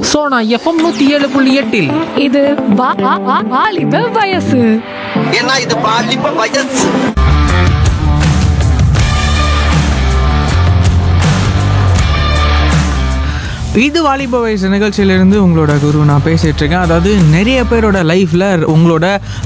Sona FM நூத்தி ஏழு புள்ளி எட்டில் இது வா- வா- வா- வாலிப வயசு ஏன்னா இது பாலிப்ப வயசு இது வாலிப வயசு நிகழ்ச்சியிலிருந்து உங்களோட குரு நான் பேசிட்டு இருக்கேன் அதாவது நிறைய பேரோட லைஃப்ல உங்களோட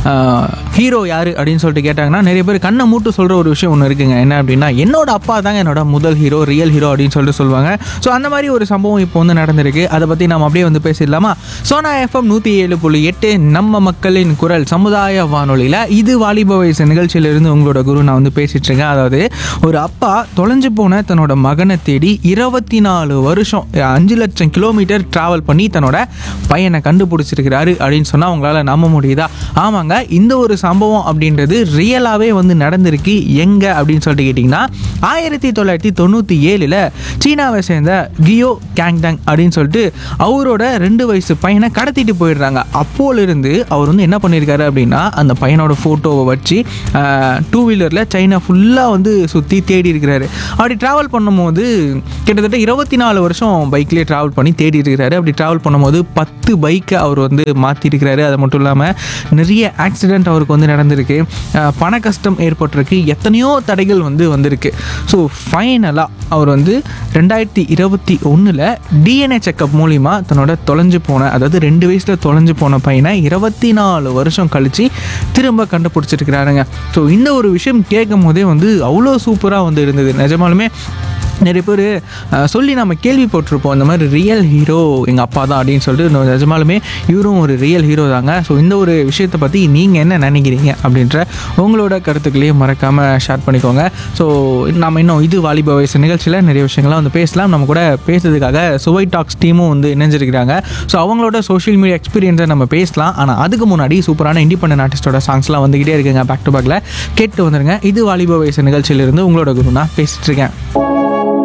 ஹீரோ யாரு அப்படின்னு சொல்லிட்டு கேட்டாங்கன்னா நிறைய பேர் கண்ணை மூட்டு சொல்ற ஒரு விஷயம் ஒன்று இருக்குங்க என்ன அப்படின்னா என்னோட அப்பா தாங்க என்னோட முதல் ஹீரோ ரியல் ஹீரோ அப்படின்னு சொல்லிட்டு சொல்லுவாங்க ஸோ அந்த மாதிரி ஒரு சம்பவம் இப்போ வந்து நடந்திருக்கு அதை பத்தி நம்ம அப்படியே வந்து பேசிடலாமா சோனா எஃப்எம் நூற்றி ஏழு புள்ளி எட்டு நம்ம மக்களின் குரல் சமுதாய வானொலியில் இது வாலிப வயசு நிகழ்ச்சியிலிருந்து உங்களோட குரு நான் வந்து பேசிட்டு இருக்கேன் அதாவது ஒரு அப்பா தொலைஞ்சு போன தன்னோட மகனை தேடி இருபத்தி நாலு வருஷம் அஞ்சு லட்சம் கிலோமீட்டர் டிராவல் பண்ணி தன்னோட பையனை கண்டுபிடிச்சிருக்கிறாரு அப்படின்னு சொன்னால் உங்களால் நம்ப முடியுதா ஆமாங்க இந்த ஒரு சம்பவம் அப்படின்றது ரியலாகவே வந்து நடந்திருக்கு எங்கே அப்படின்னு சொல்லிட்டு கேட்டிங்கன்னா ஆயிரத்தி தொள்ளாயிரத்தி தொண்ணூற்றி ஏழில் சீனாவை சேர்ந்த கியோ கேங்டங் அப்படின்னு சொல்லிட்டு அவரோட ரெண்டு வயசு பையனை கடத்திட்டு போயிடுறாங்க அப்போலிருந்து அவர் வந்து என்ன பண்ணியிருக்காரு அப்படின்னா அந்த பையனோட ஃபோட்டோவை வச்சு டூ வீலரில் சைனா ஃபுல்லாக வந்து சுற்றி தேடி இருக்கிறாரு அப்படி ட்ராவல் பண்ணும்போது கிட்டத்தட்ட இருபத்தி நாலு வருஷம் பைக்லேயே ட்ராவல் பண்ணி தேடி இருக்கிறாரு அப்படி ட்ராவல் பண்ணும்போது பத்து பைக்கை அவர் வந்து மாற்றிருக்கிறாரு அது மட்டும் இல்லாமல் நிறைய ஆக்சிடெண்ட் அவருக்கு வந்து நடந்திருக்கு அஹ் பண கஷ்டம் ஏற்பட்டிருக்கு எத்தனையோ தடைகள் வந்து வந்திருக்கு ஸோ ஃபைனலாக அவர் வந்து ரெண்டாயிரத்தி இருபத்தி ஒன்றில் டிஎன்ஏ செக்கப் மூலிமா தன்னோட தொலைஞ்சு போன அதாவது ரெண்டு வயசில் தொலைஞ்சு போன பையனை இருபத்தி நாலு வருஷம் கழித்து திரும்ப கண்டுபிடிச்சிருக்கிறாருங்க ஸோ இந்த ஒரு விஷயம் கேட்கும் போதே வந்து அவ்வளோ சூப்பராக வந்து இருந்தது நிஜமாலுமே நிறைய பேர் சொல்லி நம்ம கேள்விப்பட்டிருப்போம் இந்த மாதிரி ரியல் ஹீரோ எங்கள் அப்பா தான் அப்படின்னு சொல்லிட்டு இன்னும் நிஜமாலுமே இவரும் ஒரு ரியல் ஹீரோ தாங்க ஸோ இந்த ஒரு விஷயத்தை பற்றி நீங்கள் என்ன நினைக்கிறீங்க அப்படின்ற உங்களோட கருத்துக்களையும் மறக்காமல் ஷேர் பண்ணிக்கோங்க ஸோ நம்ம இன்னும் இது வாலிப வயசு நிகழ்ச்சியில் நிறைய விஷயங்கள்லாம் வந்து பேசலாம் நம்ம கூட பேசுறதுக்காக சுவை டாக்ஸ் டீமும் வந்து இணைஞ்சிருக்கிறாங்க ஸோ அவங்களோட சோஷியல் மீடியா எக்ஸ்பீரியன்ஸை நம்ம பேசலாம் ஆனால் அதுக்கு முன்னாடி சூப்பரான இண்டிபெண்டன்ட் ஆர்டிஸ்டோட சாங்ஸ்லாம் வந்துக்கிட்டே இருக்குங்க பேக் டு பேக்கில் கேட்டு வந்துருங்க இது வாலிப வயசு நிகழ்ச்சியிலிருந்து உங்களோட குரு நான் பேசிட்டு இருக்கேன்